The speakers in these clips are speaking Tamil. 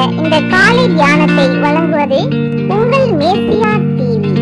இந்த காலை தியானத்தை வழங்குவது உங்கள் மேசியா டிவி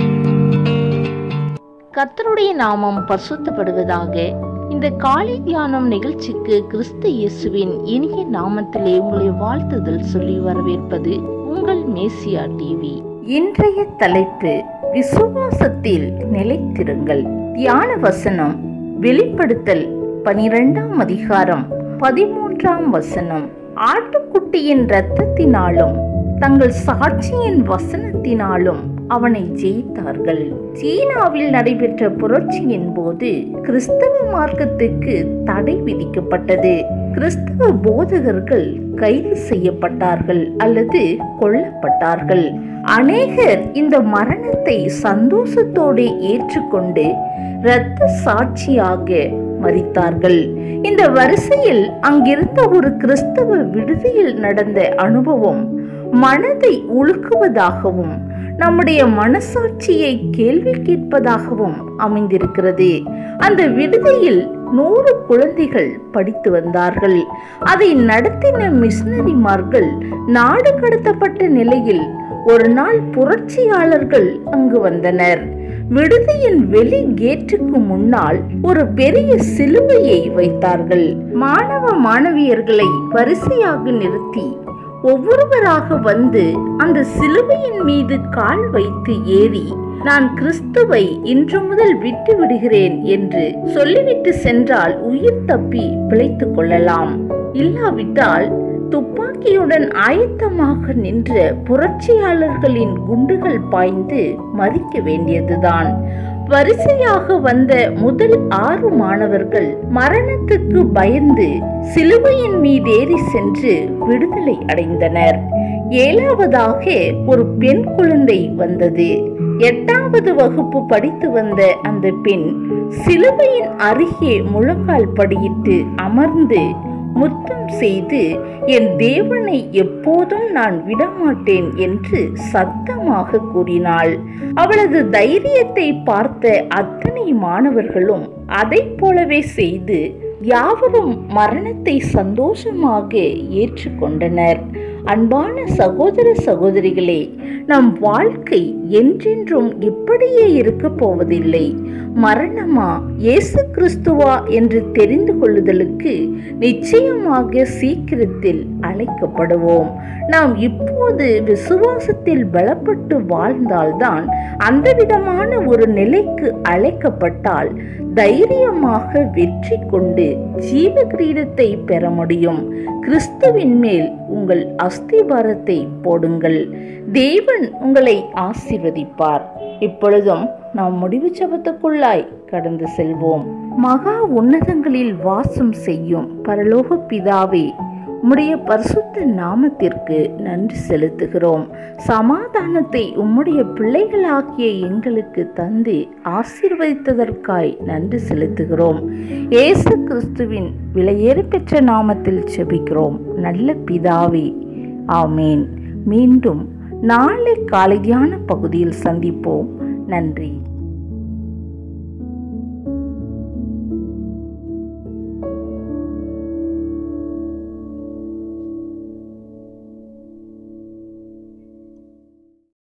கர்த்தருடைய நாமம் பரிசுத்தப்படுவதாக இந்த காலை தியானம் நிகழ்ச்சிக்கு கிறிஸ்து இயேசுவின் இனிய நாமத்திலே உங்களை வாழ்த்துதல் சொல்லி வரவேற்பது உங்கள் மேசியா டிவி இன்றைய தலைப்பு விசுவாசத்தில் நிலைத்திருங்கள் தியான வசனம் வெளிப்படுத்தல் பனிரெண்டாம் அதிகாரம் பதிமூன்றாம் வசனம் ஆட்டுக்குட்டியின் இரத்தத்தினாலும் தங்கள் சாட்சியின் வசனத்தினாலும் அவனை ஜெயித்தார்கள் சீனாவில் நடைபெற்ற புரட்சியின் போது கிறிஸ்தவ மார்க்கத்துக்கு தடை விதிக்கப்பட்டது கிறிஸ்தவ போதகர்கள் கைது செய்யப்பட்டார்கள் அல்லது கொல்லப்பட்டார்கள் அநேகர் இந்த மரணத்தை சந்தோஷத்தோடு ஏற்றுக்கொண்டு இரத்த சாட்சியாக மறித்தார்கள் இந்த வரிசையில் அங்கிருந்த ஒரு கிறிஸ்தவ விடுதியில் நடந்த அனுபவம் மனதை உழுக்குவதாகவும் நம்முடைய மனசாட்சியை கேள்வி கேட்பதாகவும் அமைந்திருக்கிறது அந்த விடுதியில் நூறு குழந்தைகள் படித்து வந்தார்கள் அதை நடத்தின மிஷனரிமார்கள் நாடு கடத்தப்பட்ட நிலையில் ஒரு நாள் புரட்சியாளர்கள் அங்கு வந்தனர் விடுதியின் வெளி கேட்டுக்கு முன்னால் ஒரு பெரிய சிலுவையை வைத்தார்கள் மாணவ மாணவியர்களை வரிசையாக நிறுத்தி ஒவ்வொருவராக வந்து அந்த சிலுவையின் மீது கால் வைத்து ஏறி நான் கிறிஸ்துவை இன்று முதல் விட்டு விடுகிறேன் என்று சொல்லிவிட்டு சென்றால் உயிர் தப்பி பிழைத்துக் கொள்ளலாம் இல்லாவிட்டால் துப்பாக்கியுடன் ஆயத்தமாக நின்ற புரட்சியாளர்களின் குண்டுகள் பாய்ந்து மறிக்க வேண்டியதுதான் வரிசையாக வந்த முதல் ஆறு மாணவர்கள் மரணத்துக்கு பயந்து சிலுவையின் மீதேறி சென்று விடுதலை அடைந்தனர் ஏழாவதாக ஒரு பெண் குழந்தை வந்தது எட்டாவது வகுப்பு படித்து வந்த அந்த பெண் சிலுவையின் அருகே முழங்கால் படியிட்டு அமர்ந்து முத்தம் செய்து என் தேவனை எப்போதும் நான் விடமாட்டேன் என்று சத்தமாக கூறினாள் அவளது தைரியத்தை பார்த்த அத்தனை மாணவர்களும் அதை போலவே செய்து யாவரும் மரணத்தை சந்தோஷமாக ஏற்றுக்கொண்டனர் அன்பான சகோதர சகோதரிகளே நம் வாழ்க்கை என்றென்றும் இப்படியே இருக்க போவதில்லை மரணமா இயேசு கிறிஸ்துவா என்று தெரிந்து கொள்ளுதலுக்கு நிச்சயமாக சீக்கிரத்தில் அழைக்கப்படுவோம் நாம் இப்போது விசுவாசத்தில் பலப்பட்டு வாழ்ந்தால்தான் அந்த விதமான ஒரு நிலைக்கு அழைக்கப்பட்டால் தைரியமாக வெற்றி கொண்டு ஜீவ கிரீடத்தை பெற முடியும் கிறிஸ்துவின் மேல் உங்கள் அஸ்திபாரத்தை போடுங்கள் தேவன் உங்களை ஆசீர்வதிப்பார் இப்பொழுதும் நாம் முடிவு சபத்துக்குள்ளாய் கடந்து செல்வோம் மகா உன்னதங்களில் வாசம் செய்யும் பரலோக பிதாவே உம்முடைய பரிசுத்த நாமத்திற்கு நன்றி செலுத்துகிறோம் சமாதானத்தை உம்முடைய பிள்ளைகளாகிய எங்களுக்கு தந்து ஆசீர்வதித்ததற்காய் நன்றி செலுத்துகிறோம் இயேசு கிறிஸ்துவின் விலையேறு பெற்ற நாமத்தில் செபிக்கிறோம் நல்ல பிதாவே ஆமேன் மீண்டும் நாளை காலை தியான பகுதியில் சந்திப்போம் நன்றி